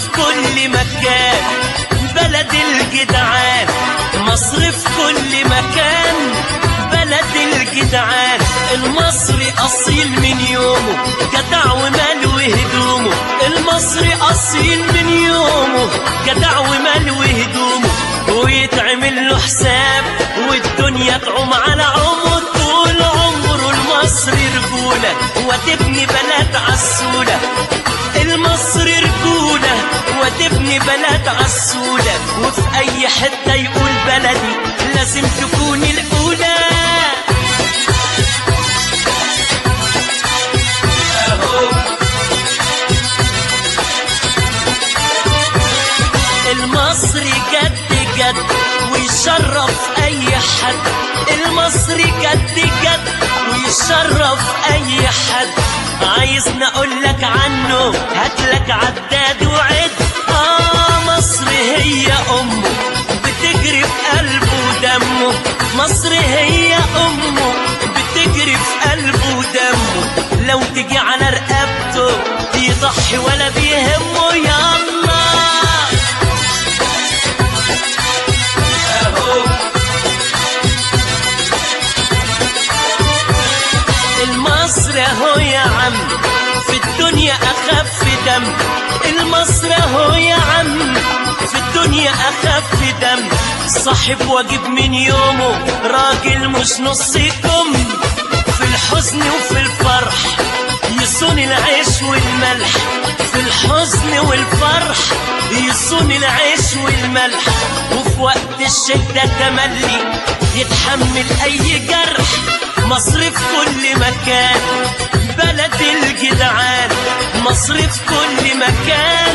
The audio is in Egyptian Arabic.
في كل مكان بلد الجدعان مصر في كل مكان بلد الجدعان المصري أصيل من يومه جدع ومال هدومه المصري أصيل من يومه جدع ومال هدومه ويتعمل له حساب والدنيا تعوم على عمره طول عمره المصري رجولة وتبني بلد عسولة المصري رجولة وتبني بلد عسولة وفي أي حتة يقول بلدي لازم تكون الأولى المصري جد جد ويشرف اي حد المصري جد جد ويشرف اي حد عايز نقول لك عنه هاتلك عداد وعد اه مصر هي امه بتجري في قلبه ودمه مصر هي امه بتجري في قلبه ودمه لو تجي على رقبته يضحي ولا بيهمه يلا المصر اهو يا عم في الدنيا اخف دم المصر اهو يا عم في الدنيا اخف دم صاحب واجب من يومه راجل مش نصكم في الحزن وفي الفرح يصون العيش والملح في الحزن والفرح يصون العيش والملح وفي وقت الشدة تملي يتحمل أي جرح مصر في كل مكان بلد الجدعان مصر في كل مكان